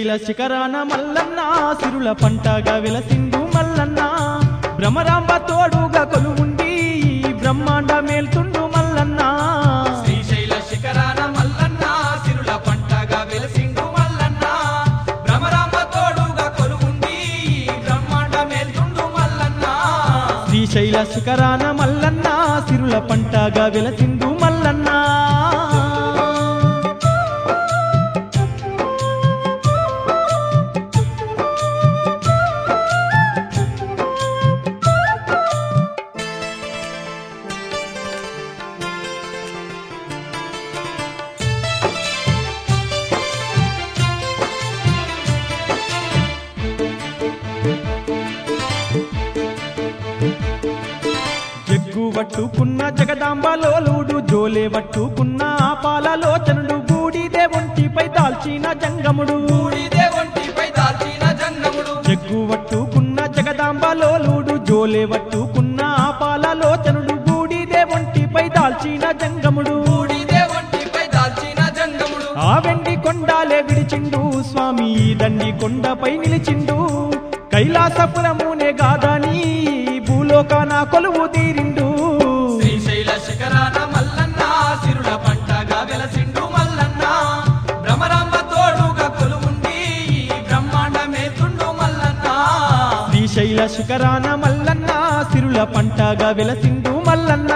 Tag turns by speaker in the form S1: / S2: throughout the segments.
S1: శ్రీశైల శిఖరాన మల్లన్న సిరుల పంటగా వెలసిండు మల్లన్న భ్రమరాంబ తోడుగా కొలువుండి ఈ బ్రహ్మాండ మేల్తుండు మల్లన్న
S2: శ్రీశైల శిఖరాన మల్లన్న సిరుల పంటగా వెలసిండు మల్లన్న భ్రమరాంబ తోడుగా కొలువుండి బ్రహ్మాండ మేల్తుండు మల్లన్న
S1: శ్రీశైల శిఖరాన మల్లన్న సిరుల పంటగా వెలసిండు మల్లన్న జగ్గు పట్టుకున్న జగదాంబలోలుడు జోలే పట్టుకున్న పాలలోచనుడు బూడిదే ఒంటిపై దాల్చిన జంగముడు
S2: బూడిదే ఒంటిపై దాల్చిన జంగముడు
S1: జగ్గు పట్టుకున్న జగదాంబలోలుడు జోలే పట్టుకున్న పాలలోచనుడు బూడిదే ఒంటిపై దాల్చిన జంగముడు
S2: బూడిదే ఒంటిపై దాల్చిన జంగముడు
S1: ఆ వెండి కొండాలే విడిచిండు స్వామి ఈ దండి కొండపై నిలిచిండు కైలాసపురమునే గాదని భూలోకాన కొలువు తీరిండు
S2: శ్రీశైల శిఖరాన మల్లన్న సిరుల పంటగా వెలసిండు మల్లన్న భ్రమరాంబ తోడుగా కొలువుండి బ్రహ్మాండ మేతుండు మల్లన్న
S1: శ్రీశైల శిఖరాన మల్లన్న సిరుల పంటగా వెలసిండు మల్లన్న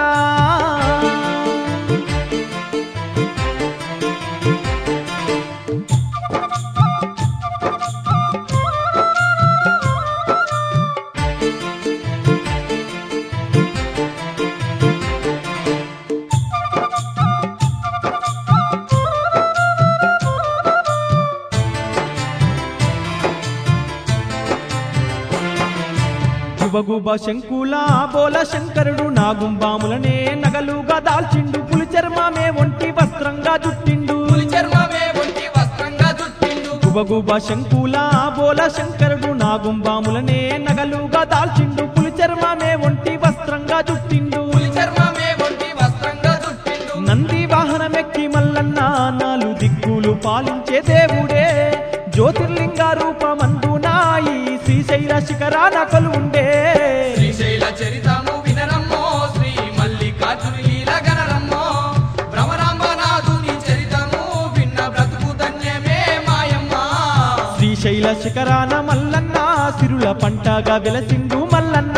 S1: గుబగుబ శంకుల బోల శంకరుడు నాగుంబాములనే నగలుగా దాల్చిండు పులి చర్మమే ఒంటి వస్త్రంగా జుట్టిండు
S2: పులి చర్మమే ఒంటి వస్త్రంగా చుట్టిండు
S1: గుబగుబ శంకుల బోల శంకరుడు నాగుంబాములనే నగలుగా దాల్చిండు పులి చర్మమే ఒంటి వస్త్రంగా జుట్టిండు
S2: పులి చర్మమే ఒంటి వస్త్రంగా చుట్టిండు
S1: నంది వాహనమెక్కి మల్లన్న నాలు దిక్కులు పాలించే దేవుడే జ్యోతిర్లింగ రూపమందునాయి శ్రీశైల శిఖరాన కొలువుండే
S2: శ్రీశైల చరితము వినరమ్మో శ్రీ మల్లికార్జుని లీల గనరమ్మో భ్రమరాంబనాథుని చరితము విన్న బ్రతుకు ధన్యమే మాయమ్మ
S1: శ్రీశైల శిఖరాన మల్లన్న సిరుల పంటగా వెలసిండు మల్లన్న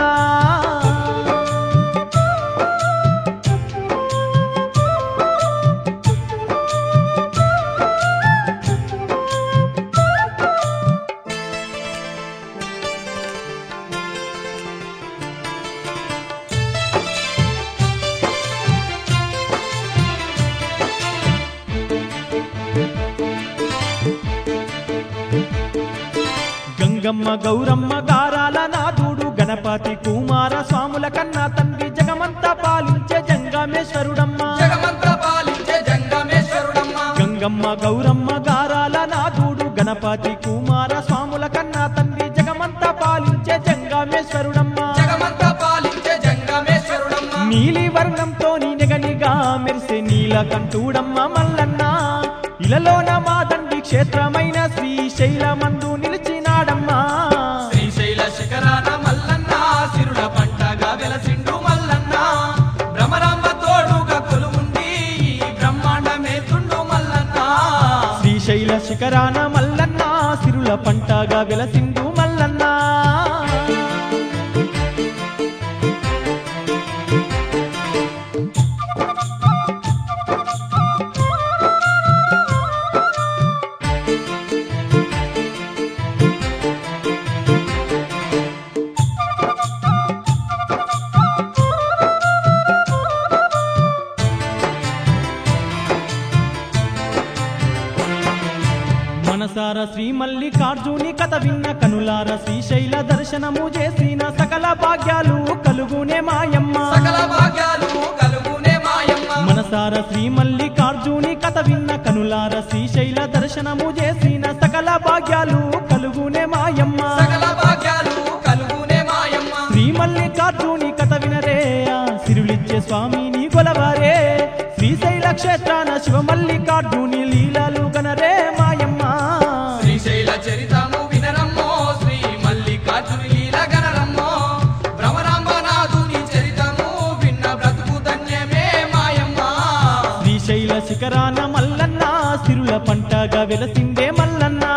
S1: గంగమ్మ గౌరమ్మ గారాల నాథుడు గణపతి కుమార స్వాముల కన్నా తండ్రి జగమంతా పాలించే జంగమేశ్వరుడమ్మ
S2: జగమంతా పాలించే జంగమేశ్వరుడమ్మ
S1: గంగమ్మ గౌరమ్మ గారాల నాథుడు గణపతి కుమార స్వాముల కన్నా తండ్రి జగమంతా పాలించే జంగమేశ్వరుడమ్మ
S2: జగమంతా పాలించే జంగమేశ్వరుడమ్మ
S1: నీలి వర్ణంతో నిగనిగా మెరిసే నీలకంఠుడమ్మ మల్లన్న ఇలలోన మా తండ్రి క్షేత్రమైన శ్రీశైలమందు నిలిచినాడమ్మా
S2: శ్రీశైల శిఖరాన మల్లన్న సిరుల పంటగా వెలసిండు మల్లన్న భ్రమరాంబ తోడుగా కొలువుండి బ్రహ్మాండమే తుండు మల్లన్న
S1: శ్రీశైల శిఖరాన మల్లన్న సిరుల పంటగా వెలసిండు మల్లన్న మనసార శ్రీ మల్లికార్జుని కథ విన్న కనులార శ్రీశైల దర్శనము చేసిన సకల భాగ్యాలు కలుగునే మాయమ్మ
S2: సకల భాగ్యాలు కలుగునే మాయమ్మ
S1: మనసార శ్రీ మల్లికార్జుని కథ విన్న కనులార శ్రీశైల దర్శనము చేసిన సకల భాగ్యాలు కలుగునే మాయమ్మ
S2: సకల భాగ్యాలు కలుగునే మాయమ్మ
S1: శ్రీ మల్లికార్జుని కథ వినరే ఆ సిరులిచ్చే స్వామిని కొలవారే శ్రీశైల క్షేత్రాన శివ మల్లికార్జుని లీలలు గనరే మాయమ్మ
S2: శ్రీశైల చరిత్ర
S1: వెలసిందే మల్లన్నా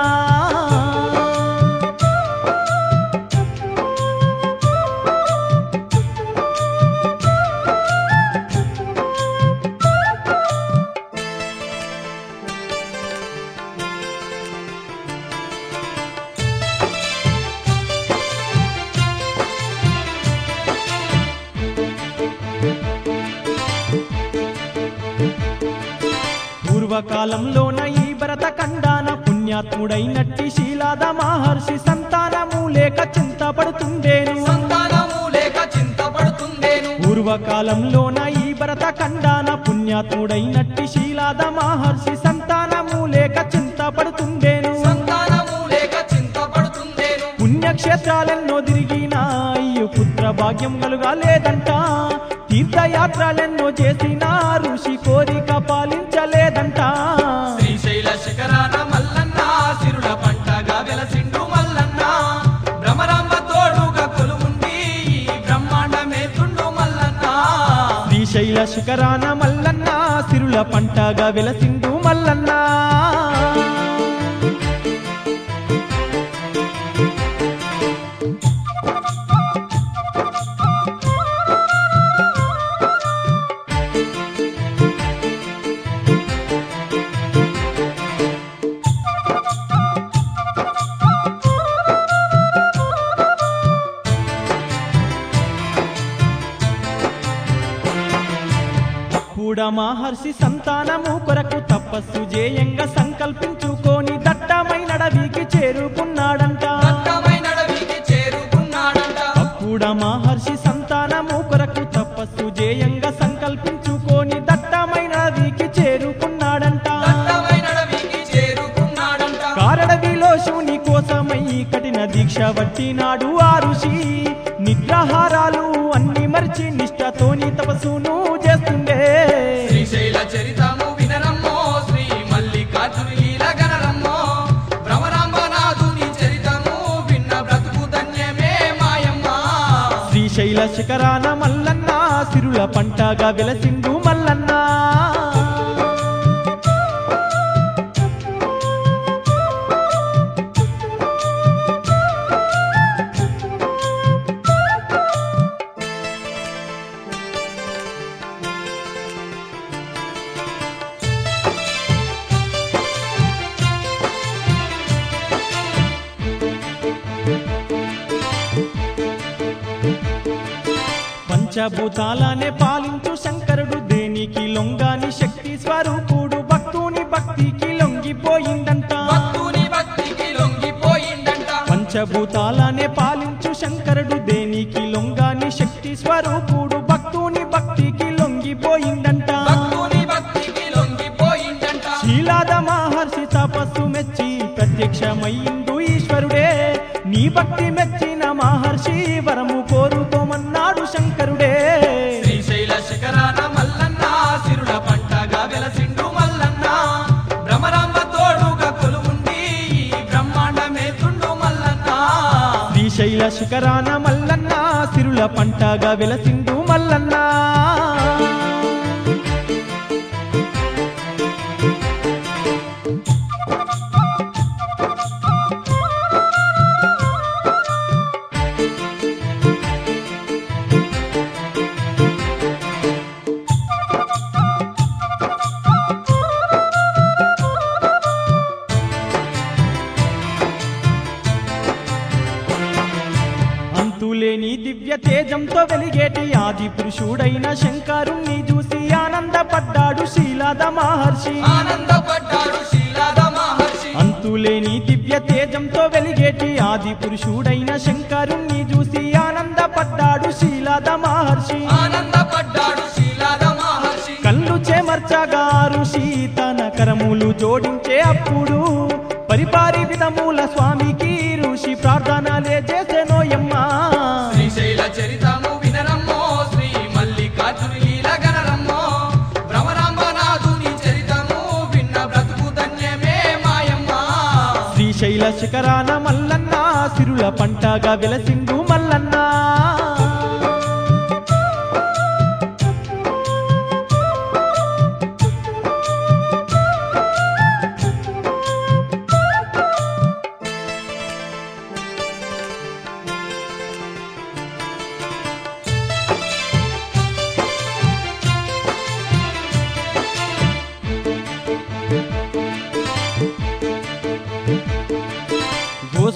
S1: పూర్వకాలంలోన ఈ భరత ఖండాన పుణ్యాత్ముడైనట్టి శీలాద మహర్షి సంతానము లేక చింతపడుతుండేను
S2: సంతానము లేక చింతపడుతుండేను
S1: పూర్వకాలంలోన ఈ భరత ఖండాన పుణ్యాత్ముడైనట్టి శీలాద మహర్షి సంతానము లేక చింతపడుతుండేను
S2: సంతానము లేక చింతపడుతుండేను
S1: పుణ్యక్షేత్రాలెన్నో తిరిగిన అయ్యు పుత్ర భాగ్యం కలుగా లేదంట తీర్థయాత్రలెన్నో చేసిన ఋషి కోరిక పాలించలేదంట
S2: శ్రీశైల శిఖరాన మల్లన్న సిరుల పంటగా వెలసిండు మల్లన్న భ్రమరాంబ తోడుగా కొలువుండి ఈ బ్రహ్మాండమే తుండు మల్లన్న
S1: శ్రీశైల శిఖరాన మల్లన్న సిరుల పంటగా వెలసిండు మల్లన్న కూడా మహర్షి సంతానము కొరకు తపస్సు జేయంగా సంకల్పించుకొని దట్టమైన అడవికి చేరుకున్నాడంట
S2: దట్టమైన అడవికి చేరుకున్నాడంట
S1: అప్పుడ మహర్షి సంతానము కొరకు తపస్సు జేయంగా సంకల్పించుకొని దట్టమైన అడవికి చేరుకున్నాడంట
S2: దట్టమైన అడవికి చేరుకున్నాడంట
S1: కారడవిలో శివుని కోసమై కఠిన దీక్ష వట్టినాడు ఆ ఋషి నిద్రాహారాలు అన్ని మరిచి నిష్ఠతోని తపస్సును చేస్తుండే
S2: శ్రీశైల చరితము వినరమ్మో శ్రీ మల్లికార్జుని లీల గనరమ్మో భ్రమరాంబనాథుని చరితము విన్న బ్రతుకు ధన్యమే మాయమ్మ
S1: శ్రీశైల శిఖరాన మల్లన్న సిరుల పంటగా వెలసిండు మల్లన్న పంచభూతాలనే పాలించు శంకరుడు దేనికి లొంగాని శక్తి స్వరూపుడు భక్తుని భక్తికి లొంగిపోయిందంట
S2: భక్తుని భక్తికి లొంగిపోయిందంట
S1: పంచభూతాలనే పాలించు శంకరుడు దేనికి లొంగాని శక్తి స్వరూపుడు భక్తుని భక్తికి లొంగిపోయిందంట
S2: భక్తుని భక్తికి లొంగిపోయిందంట
S1: శీలాద మహర్షి తపస్సు మెచ్చి ప్రత్యక్షమయ్యిండు ఈశ్వరుడే నీ భక్తి మెచ్చిన మహర్షి వరము కోరుకోమన్నాడు శంకరుడే
S2: శ్రీశైల శిఖరాన మల్లన్న సిరుల పంటగా వెలసిండు మల్లన్న భ్రమరాంబ తోడుగా కొలువుండి ఈ బ్రహ్మాండమే తుండు మల్లన్న
S1: శ్రీశైల శిఖరాన మల్లన్న సిరుల పంటగా వెలసిండు మల్లన్న అంతులేని దివ్య తేజంతో వెలిగేటి ఆది పురుషుడైన శంకరుణ్ణి చూసి ఆనందపడ్డాడు శీలాద మహర్షి
S2: ఆనందపడ్డాడు శీలాద మహర్షి
S1: అంతులేని దివ్య తేజంతో వెలిగేటి ఆది పురుషుడైన శంకరుణ్ణి చూసి ఆనందపడ్డాడు శీలాద మహర్షి
S2: ఆనందపడ్డాడు శీలాద మహర్షి
S1: కళ్ళు చేమర్చగా ఋషి తన కరములు జోడించే అప్పుడు పరిపారి విధముల స్వామికి ఋషి ప్రార్థనలే చేసెనోయమ్మా
S2: శ్రీశైల చరితము వినరమ్మో శ్రీ మల్లికార్జుని లీల గనరమ్మో భ్రమరాంబనాథుని చరితము విన్న బ్రతుకు ధన్యమే మాయమ్మ
S1: శ్రీశైల శిఖరాన మల్లన్న సిరుల పంటగా వెలసిండు మల్లన్న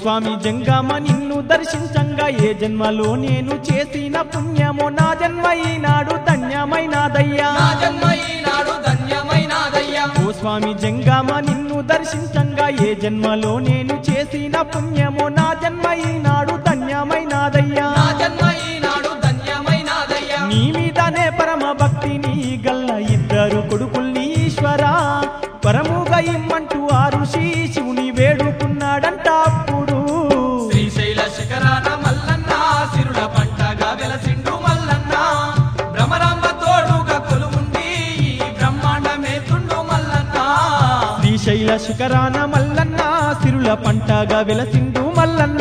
S1: స్వామి జంగమ నిన్ను దర్శించంగా ఏ జన్మలో నేను చేసిన పుణ్యమో నా జన్మ ఈనాడు ధన్యమైనదయ్యా
S2: నా జన్మ ఈనాడు ధన్యమైనదయ్యా
S1: ఓ స్వామి జంగమ నిన్ను దర్శించంగా ఏ జన్మలో నేను చేసిన పుణ్యమో నా జన్మ ఈనాడు ధన్యమైనదయ్యా
S2: నా జన్మ ఈనాడు ధన్యమైనదయ్యా
S1: నీ మీదనే పరమ భక్తిని గల్ల ఇద్దరు కొడుకుల్ని ఈశ్వర పరముగా ఇమ్మంటూ ఆ ఋషి శివుని వేడుకున్నాడంట అప్పుడు
S2: శ్రీశైల శిఖరాన మల్లన్న సిరుల పంటగా వెలసిండు మల్లన్న భ్రమరాంబ తోడుగా కొలువుండి ఈ బ్రహ్మాండమే తుండు మల్లన్న
S1: శ్రీశైల శిఖరాన మల్లన్న సిరుల పంటగా వెలసిండు మల్లన్న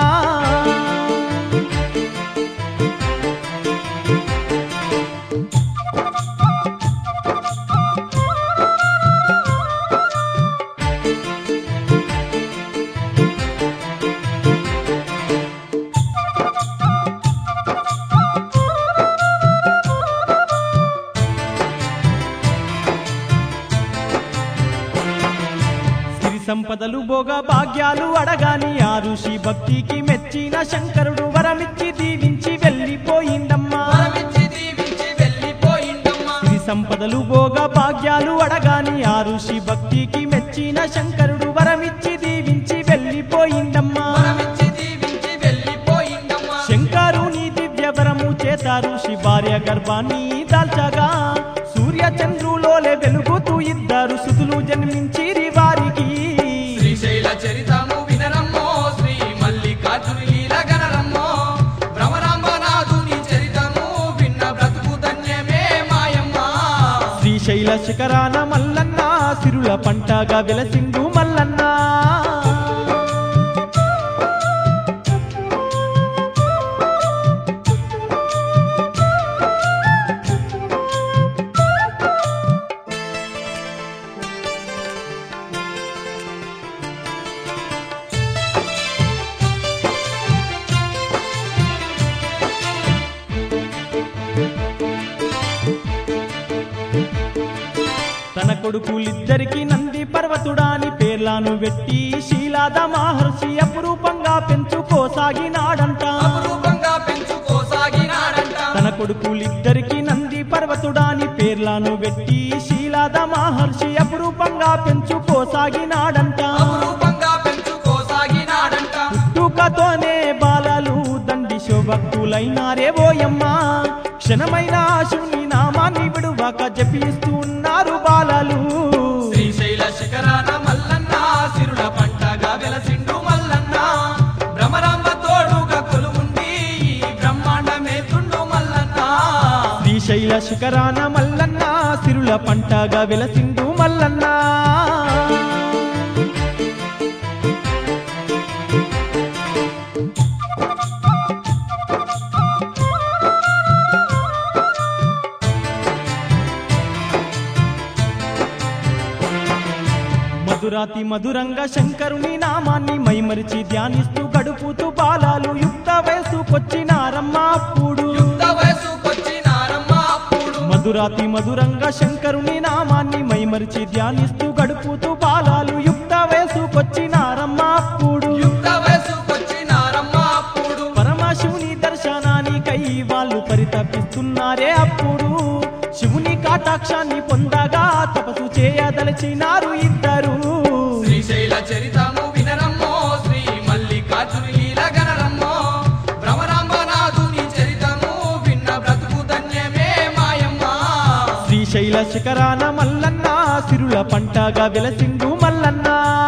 S1: సిరి సంపదలు భోగ భాగ్యాలు అడగాని ఆ ఋషి భక్తికి మెచ్చిన శంకరుడు వరమిచ్చి దీవించి వెళ్ళిపోయిందమ్మా
S2: వరమిచ్చి దీవించి వెళ్ళిపోయిండమ్మా
S1: సిరి సంపదలు భోగ భాగ్యాలు అడగాని ఆ ఋషి భక్తికి మెచ్చిన శంకరుడు వరమిచ్చి దీవించి వెళ్ళిపోయిందమ్మా
S2: వరమిచ్చి దీవించి వెళ్ళిపోయిండమ్మా
S1: శంకరుని దివ్య వరము చేత ఋషి భార్య గర్భాన్ని దాల్చగా సూర్య చంద్రులోలే వెలుగుతూ ఇద్దరు సుతులు జన్మించిరి వారికి
S2: శ్రీశైల చరితము వినరమ్మో శ్రీ మల్లికార్జుని లీల గనరమ్మో భ్రమరాంబనాథుని చరితము విన్న బ్రతుకు ధన్యమే మాయమ్మ
S1: శ్రీశైల శిఖరాన మల్లన్న సిరుల పంటగా వెలసిండు మల్లన్న తన కొడుకులిద్దరికి నంది పర్వతుడాని పేర్లాను వెట్టి శీలాద మహర్షి అపురూపంగా పెంచుకోసాగినాడంట
S2: అపురూపంగా పెంచుకోసాగినాడంట
S1: తన కొడుకులిద్దరికి నంది పర్వతుడాని పేర్లాను వెట్టి శీలాద మహర్షి అపురూపంగా పెంచుకోసాగినాడంట
S2: అపురూపంగా పెంచుకోసాగినాడంట
S1: పుట్టుకతోనే బాలలు దండి శోభక్తులైనారే ఓయమ్మ క్షణమైన శివుని నామాన్ని విడువక జపిస్తూ ఉన్నారు బాలలు
S2: శ్రీశైల శిఖరాన మల్లన్న సిరుల పంటగా వెలసిండు మల్లన్న భ్రమరాంబ తోడుగా కొలువుండి ఈ బ్రహ్మాండమే తుండు మల్లన్న
S1: శ్రీశైల శిఖరాన మల్లన్న సిరుల పంటగా వెలసిండు మల్లన్న మధురాతి మధురంగా శంకరుని నామాన్ని మైమరిచి ధ్యానిస్తూ గడుపుతూ బాలాలు యుక్త వయసుకొచ్చినారమ్మ అప్పుడు
S2: యుక్త వయసుకొచ్చినారమ్మ అప్పుడు
S1: మధురాతి మధురంగా శంకరుని నామాన్ని మైమరిచి ధ్యానిస్తూ గడుపుతూ బాలాలు యుక్త వయసుకొచ్చినారమ్మ అప్పుడు
S2: యుక్త వయసుకొచ్చినారమ్మ అప్పుడు
S1: పరమశివుని దర్శనానికై వాళ్ళు పరితపిస్తున్నారే అప్పుడు శివుని కాటాక్షాన్ని పొందగా తపసు చేయదలచినారు ఇద్దరు
S2: శ్రీశైల చరితము వినరమ్మో శ్రీ మల్లికార్జుని లీల గనరమ్మో భ్రమరాంబనాథుని చరితము విన్న బ్రతుకు ధన్యమే మాయమ్మ
S1: శ్రీశైల శిఖరాన మల్లన్న సిరుల పంటగా వెలసిండు మల్లన్న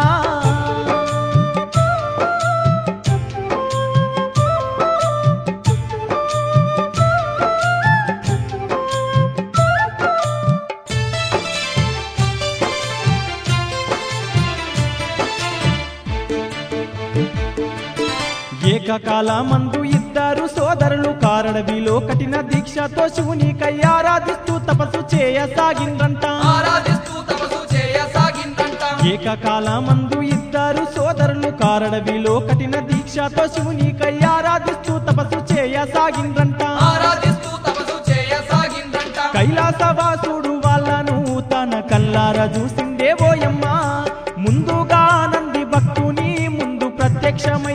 S1: ఏకకాలమందు ఇద్దరు సోదరులు కారడవిలో కఠిన దీక్షతో శివునికై ఆరాధిస్తూ తపస్సు చేయసాగిండ్రంట
S2: ఆరాధిస్తూ తపసు చేయసాగిందంట
S1: ఏకకాలమందు ఇద్దరు సోదరులు కారడవిలో కఠిన దీక్షతో శివునికై ఆరాధిస్తూ తపస్సు చేయసాగిండ్రంట
S2: ఆరాధిస్తూ తపసు చేయసాగిందంట
S1: కైలాసవాసుడు వాళ్ళను తన కల్లార చూసిందే ఓయమ్మ ముందుగా నంది భక్తుని ముందు ప్రత్యక్షమై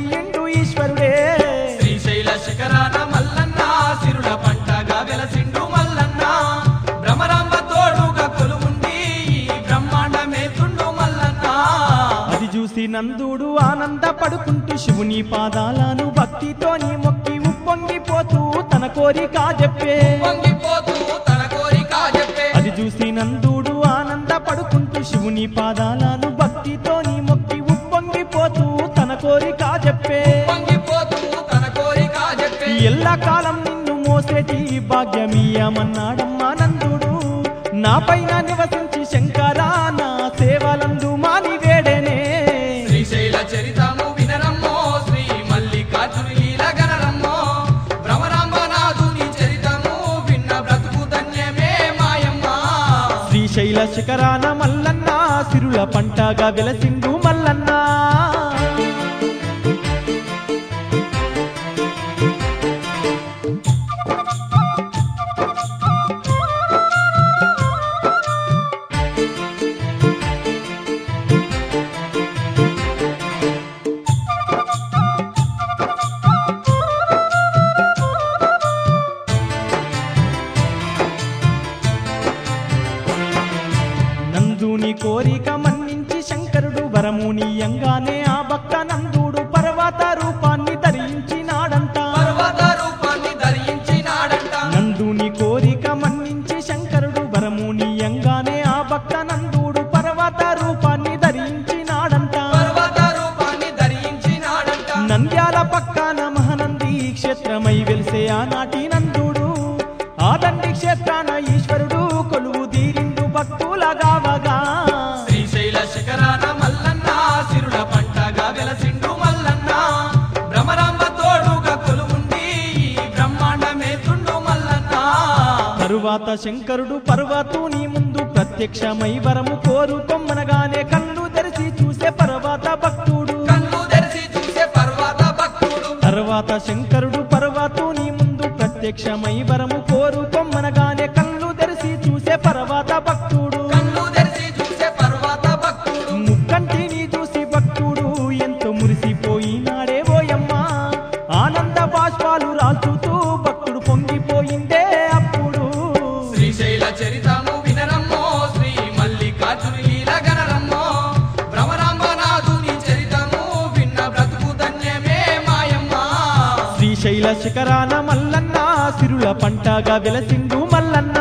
S1: నందుడు ఆనంద పడుకుంటూ శివుని పాదాలను భక్తితోని మొక్కి ఉప్పొంగిపోతూ తన కోరిక చెప్పే
S2: పొంగిపోతూ తన కోరిక చెప్పే
S1: అది చూసి నందుడు ఆనంద పడుకుంటూ శివుని పాదాలను భక్తితోని మొక్కి ఉప్పొంగిపోతూ తన కోరిక చెప్పే
S2: పొంగిపోతూ తన కోరిక చెప్పే
S1: ఎల్ల కాలం నిన్ను మోసేటి భాగ్యమీయమన్నాడమ్మా నందుడు నా పైన నివసించి శంకరా నా సేవలందు మాని వేడేనే
S2: శ్రీశైల చరితము వినరమ్మో శ్రీ మల్లికార్జుని లీల గణరమ్మో భ్రమరాంబనాథుని చరితము విన్న బ్రతుకు ధన్యమే మాయమ్మ
S1: శ్రీశైల శిఖరాన మల్లన్న సిరుల పంటగా వెలసిండు మల్లన్న నందుని కోరిక మన్నించి శంకరుడు వరమునీయంగానే ఆ భక్త నందుడు పర్వత రూపాన్ని ధరించినాడంట
S2: పర్వత రూపాన్ని ధరించినాడంట
S1: నందుని కోరిక మన్నించి శంకరుడు వరమునీయంగానే ఆ భక్త నందుడు పర్వత రూపాన్ని ధరించినాడంట
S2: పర్వత రూపాన్ని ధరించినాడంట
S1: నంద్యాల పక్కన మహానంది క్షేత్రమై వెలిసే ఆనాటి నందుడు ఆ దండి క్షేత్రాన ఈశ్వరుడు కొలువు తీరిండు భక్తుల గావగా
S2: శ్రీశైల శిఖరాన మల్లన్న సిరుల పంటగా వెలసిండు మల్లన్న భ్రమరాంబ తోడుగా కొలువుండి ఈ బ్రహ్మాండమే తుండు మల్లన్న
S1: తరువాత శంకరుడు పర్వతుని ముందు ప్రత్యక్షమై వరము కోరుకొమ్మనగానే కళ్ళు తెరిచి చూసే పర్వత భక్తుడు
S2: కన్ను తెరిచి చూసే పర్వత భక్తుడు
S1: తర్వాత శంకరుడు పర్వతుని ముందు ప్రత్యక్షమై వరము కోరుకొమ్మనగానే కళ్ళు తెరిచి చూసే పర్వత భక్తుడు
S2: కన్ను తెరిచి చూసే పర్వత భక్తుడు
S1: ముక్కంటిని చూసి భక్తుడు ఎంతో మురిసిపోయినాడే ఓయమ్మా ఆనంద బాష్పాలు రాల్చుతూ భక్తుడు పొంగిపోయిందే అప్పుడు
S2: శ్రీశైల చరితము వినరమ్మో శ్రీ మల్లికార్జుని లీల గణరమ్మో భ్రమరాంబనాథుని చరితము విన్న బ్రతుకు ధన్యమే మాయమ్మ
S1: శ్రీశైల శిఖరాన మల్లన్న సిరుల పంటగా వెలసిండు మల్లన్న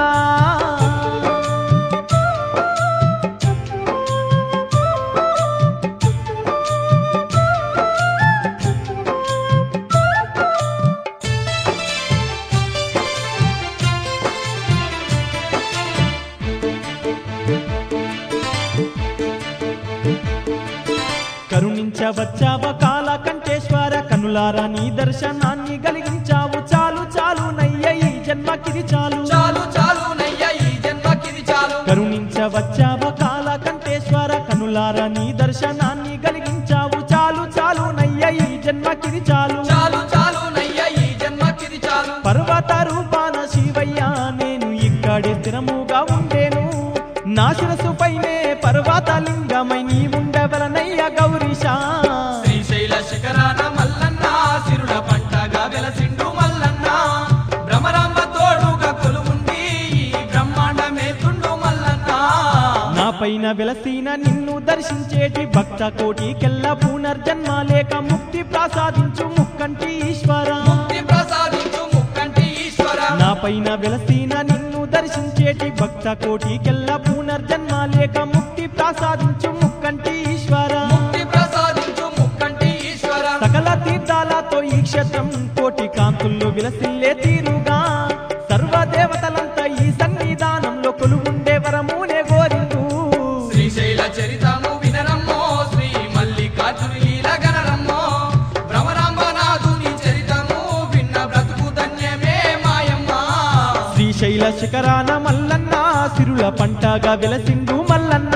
S1: కరుణించవచ్చావ కాల కంఠేశ్వర కనులారా నీ దర్శనాన్ని కలిగించావు చాలు చాలు నయ్య ఈ జన్మకిది చాలు
S2: చాలు చాలు నయ్య ఈ జన్మకిది చాలు
S1: కరుణించవచ్చావ కాల కంఠేశ్వర కనులారా నీ దర్శనాన్ని కలిగించావు చాలు చాలు నయ్య ఈ జన్మకిది చాలు
S2: చాలు చాలు నయ్య ఈ జన్మకిది చాలు
S1: పర్వత రూపాన శివయ్య నేను ఇక్కడే స్థిరముగా ఉండేను నా శిరసు పైనే పర్వత లింగమై నీ ఉండవలనయ్య గౌరీశా
S2: శ్రీశైల శిఖరాన మల్లన్న సిరుల పంటగా వెలసిండు మల్లన్న భ్రమరాంబ తోడుగా కొలువుండి ఈ బ్రహ్మాండమే తుండు మల్లన్న
S1: నా పైన వెలసిన నిన్ను దర్శించేటి భక్త కోటికెల్ల పునర్జన్మ లేక ముక్తి ప్రసాదించు ముక్కంటి ఈశ్వర
S2: ముక్తి ప్రసాదించు ముక్కంటి ఈశ్వర
S1: నా పైన వెలసిన నిన్ను దర్శించేటి భక్త కోటికెల్ల పునర్జన్మ లేక ముక్తి ప్రసాదించు ముక్కంటి ఈశ్వర
S2: ముక్తి ప్రసాదించు ముక్కంటి ఈశ్వర
S1: సకల తీర్థాలతో ఈ క్షేత్రం కోటి కాంతుల్లో విలసిల్లే తీరుగా సర్వదేవతలంతా ఈ సన్నిధానంలో కొలువుండే వరమునే గోరిండు
S2: శ్రీశైల చరితము వినరమ్మో శ్రీ మల్లికార్జుని లీల గణరమ్మో భ్రమరాంబనాథుని చరితము విన్న బ్రతుకు ధన్యమే మాయమ్మ
S1: శ్రీశైల శిఖరాన మల్లన్న సిరుల పంటగా వెలసిండు మల్లన్న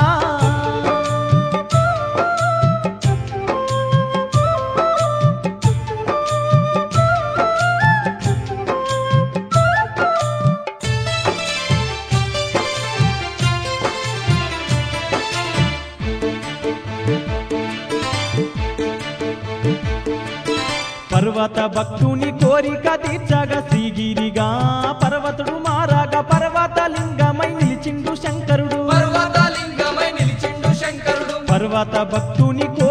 S1: పర్వత భక్తుని కోరిక తీర్చగా శ్రీగిరిగా పర్వతుడు మారాగా పర్వత లింగమై నిలిచిండు శంకరుడు
S2: పర్వతలింగమై నిలిచిండు శంకరుడు
S1: పర్వత భక్తుని కోరి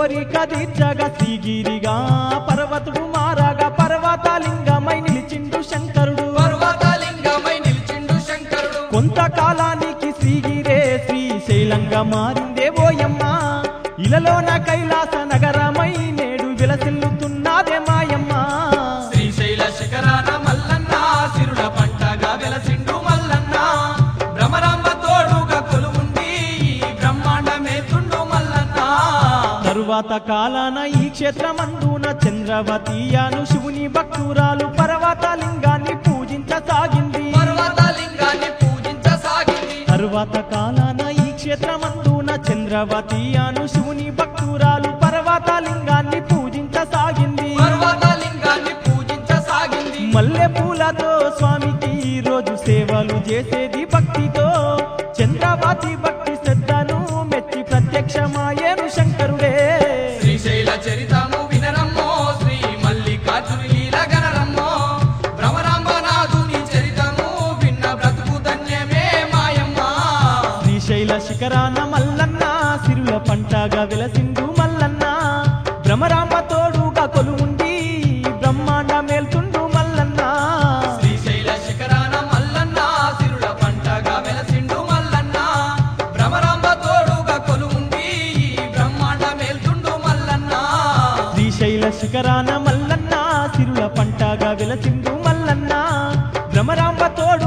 S1: తీర్చగా శ్రీగిరిగా పర్వతుడు మారాగా పర్వతాలింగమై నిలిచిండు శంకరుడు
S2: పర్వతలింగమై నిలిచిండు శంకరుడు
S1: కొంతకాలానికి శ్రీగిరే శ్రీశైలంగా మారిందే ఓయమ్మ ఇలలోన కైలాస నగరమై నేడు విలసిల్లుతున్నదే మాయమ్మ
S2: శ్రీశైల శిఖరాన మల్లన్న సిరుల పంటగా వెలసిండు మల్లన్న భ్రమరాంబ తోడుగా కొలువుండి ఈ బ్రహ్మాండమే తుండు మల్లన్న
S1: తరువాత కాలాన ఈ క్షేత్రమందున చంద్రవతీయాను శివుని భక్తురాలు పర్వతలింగాన్ని పూజించసాగింది
S2: పర్వతలింగాన్ని పూజించసాగింది
S1: తరువాత కాలాన ఈ క్షేత్రమందున చంద్రవతీయాను శివుని భక్తురాలు పర్వతలింగాన్ని పూజించసాగింది
S2: పర్వతలింగాన్ని పూజించసాగింది
S1: మల్లె పూలతో స్వామికి ఈ రోజు సేవలు చేసేది భక్తితో చంద్రవతి భక్తి శ్రద్ధను మెచ్చి ప్రత్యక్షమాయేను శంకరుడే
S2: శ్రీశైల చరితము వినరమ్మో శ్రీ మల్లికార్జుని లీల గనరమ్మో భ్రమరాంబనాథుని చరితము విన్న బ్రతుకు ధన్యమే మాయమ్మ
S1: శ్రీశైల శిఖరాన మల్లన్న సిరుల పంటగా వెలసిండు మల్లన్న భ్రమరాంబ తోడుగా కొలువుండి బ్రహ్మాండ మేల్తుండు మల్లన్న
S2: శ్రీశైల శిఖరాన మల్లన్న సిరుల పంటగా వెలసిండు మల్లన్న భ్రమరాంబ తోడుగా కొలువుండి ఈ బ్రహ్మాండ మేల్తుండు మల్లన్న
S1: శ్రీశైల శిఖరాన మల్లన్న సిరుల పంటగా వెలసిండు మల్లన్న భ్రమరాంబ తోడు